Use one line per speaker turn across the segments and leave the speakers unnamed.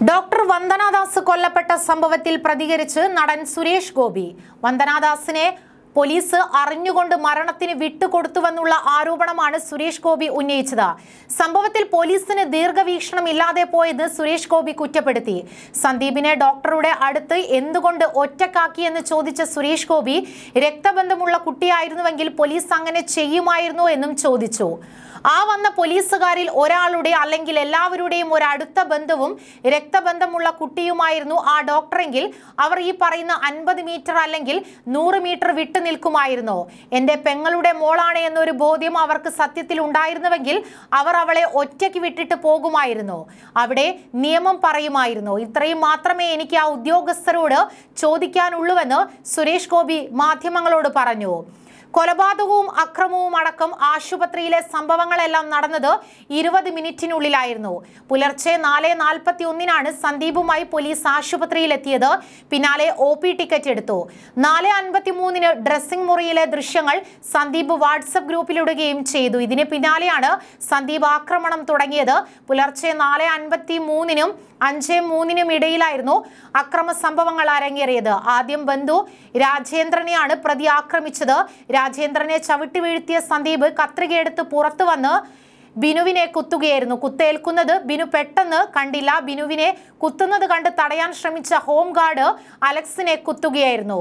Doctor Vandana Das കൊല്ലപ്പെട്ട സംഭവത്തിൽ പ്രതികരിച്ച് നടൻ സുരേഷ് ഗോപി വന്ദനാദാസിനെ പോലീസ് അറിഞ്ഞുകൊണ്ട് മരണത്തിന് വിട്ടുകൊടുത്തുവെന്നുള്ള ആരോപണമാണ് സുരേഷ് ഗോപി ഉന്നയിച്ചത് സംഭവത്തിൽ പോലീസിന് ദീർഘവീക്ഷണം ഇല്ലാതെ പോയത് സുരേഷ് ഗോപി കുറ്റപ്പെടുത്തി സന്ദീപിനെ ഡോക്ടറുടെ അടുത്ത് എന്തുകൊണ്ട് ഒറ്റക്കാക്കിയെന്ന് ചോദിച്ച സുരേഷ് ഗോപി രക്തബന്ധമുള്ള കുട്ടിയായിരുന്നുവെങ്കിൽ പോലീസ് അങ്ങനെ ചെയ്യുമായിരുന്നോ എന്നും ചോദിച്ചു ആ വന്ന പോലീസുകാരിൽ ഒരാളുടെ അല്ലെങ്കിൽ എല്ലാവരുടെയും ഒരു അടുത്ത ബന്ധുവും രക്തബന്ധമുള്ള കുട്ടിയുമായിരുന്നു ആ ഡോക്ടറെങ്കിൽ അവർ ഈ പറയുന്ന അൻപത് മീറ്റർ അല്ലെങ്കിൽ നൂറ് മീറ്റർ വിട്ടു നിൽക്കുമായിരുന്നോ എൻ്റെ പെങ്ങളുടെ മോളാണ് എന്നൊരു ബോധ്യം അവർക്ക് സത്യത്തിൽ ഉണ്ടായിരുന്നുവെങ്കിൽ അവർ അവളെ ഒറ്റയ്ക്ക് വിട്ടിട്ട് പോകുമായിരുന്നോ അവിടെ നിയമം പറയുമായിരുന്നോ ഇത്രയും മാത്രമേ എനിക്ക് ആ ഉദ്യോഗസ്ഥരോട് ചോദിക്കാനുള്ളൂവെന്ന് സുരേഷ് ഗോപി മാധ്യമങ്ങളോട് പറഞ്ഞു കൊലപാതകവും അക്രമവും അടക്കം ആശുപത്രിയിലെ സംഭവങ്ങളെല്ലാം നടന്നത് ഇരുപത് മിനിറ്റിനുള്ളിലായിരുന്നു പുലർച്ചെ നാല് നാൽപ്പത്തി ഒന്നിനാണ് സന്ദീപുമായി പോലീസ് ആശുപത്രിയിലെത്തിയത് പിന്നാലെ ഒ പി ടിക്കറ്റ് എടുത്തു നാല് അൻപത്തി മൂന്നിന് ഡ്രസ്സിംഗ് മുറിയിലെ ദൃശ്യങ്ങൾ സന്ദീപ് വാട്സപ്പ് ഗ്രൂപ്പിലിടുകയും ചെയ്തു ഇതിന് പിന്നാലെയാണ് സന്ദീപ് ആക്രമണം തുടങ്ങിയത് പുലർച്ചെ നാല് അൻപത്തി മൂന്നിനും അഞ്ച് മൂന്നിനും ഇടയിലായിരുന്നു അക്രമ സംഭവങ്ങൾ അരങ്ങേറിയത് ആദ്യം ബന്ധു രാജേന്ദ്രനെയാണ് പ്രതി ആക്രമിച്ചത് രാജേന്ദ്രനെ ചവിട്ടി വീഴ്ത്തിയ സന്ദീപ് കത്രികയെടുത്ത് പുറത്തു വന്ന് ബിനുവിനെ കുത്തുകയായിരുന്നു കുത്തേൽക്കുന്നത് ബിനു പെട്ടെന്ന് കണ്ടില്ല ബിനുവിനെ കുത്തുന്നത് കണ്ട് തടയാൻ ശ്രമിച്ച ഹോം ഗാർഡ് അലക്സിനെ കുത്തുകയായിരുന്നു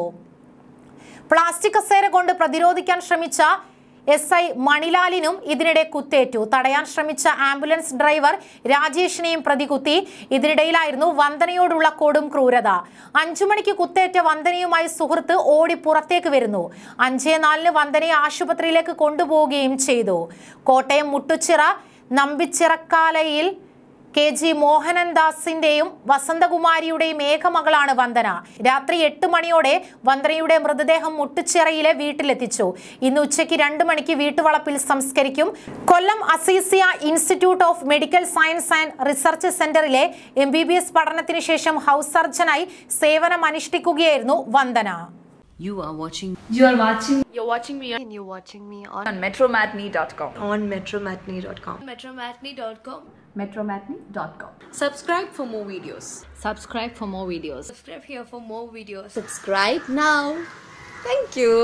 പ്ലാസ്റ്റിക് കസേര കൊണ്ട് പ്രതിരോധിക്കാൻ ശ്രമിച്ച എസ് ഐ മണിലാലിനും ഇതിനിടെ കുത്തേറ്റു തടയാൻ ശ്രമിച്ച ആംബുലൻസ് ഡ്രൈവർ രാജേഷിനെയും പ്രതി കുത്തി ഇതിനിടയിലായിരുന്നു വന്ദനയോടുള്ള കൊടും ക്രൂരത അഞ്ചു മണിക്ക് കുത്തേറ്റ വന്ദനയുമായി സുഹൃത്ത് ഓടി പുറത്തേക്ക് വരുന്നു അഞ്ചേ നാലിന് വന്ദനയെ ആശുപത്രിയിലേക്ക് കൊണ്ടുപോവുകയും ചെയ്തു കോട്ടയം മുട്ടുച്ചിറ നമ്പിച്ചിറക്കാലയിൽ കെ ജി മോഹനൻ ദാസിന്റെയും വസന്തകുമാരിയുടെയും ഏകമകളാണ് വന്ദന രാത്രി എട്ട് മണിയോടെ വന്ദനയുടെ മൃതദേഹം മുട്ടുച്ചിറയിലെ വീട്ടിലെത്തിച്ചു ഇന്ന് ഉച്ചയ്ക്ക് രണ്ട് മണിക്ക് വീട്ടുവളപ്പിൽ സംസ്കരിക്കും Kollam Azeezia institute of medical science and research സെന്ററിലെ എം ബി ബി എസ് പഠനത്തിന് ശേഷം ഹൗസ് സർജനായി സേവനം അനുഷ്ഠിക്കുകയായിരുന്നു Vandana
You are watching
You are watching
You're watching me on,
and you're watching me on,
on metromatney.com.
on metromatney.com.
Metromatney.com.
metromatney.com.
Subscribe for more videos.
subscribe for more videos.
Subscribe here for more videos.
Subscribe now. Thank you.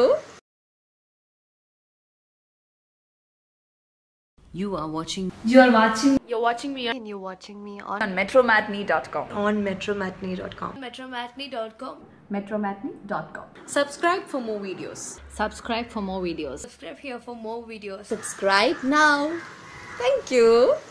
You are watching
You are watching
You're watching me on,
And you're watching me on,
on metromatney.com.
on metromatney.com.
Metromatney.com.
metromatney.com.
Subscribe for more videos.
subscribe for more videos.
Subscribe here for more videos.
Subscribe now. Thank you.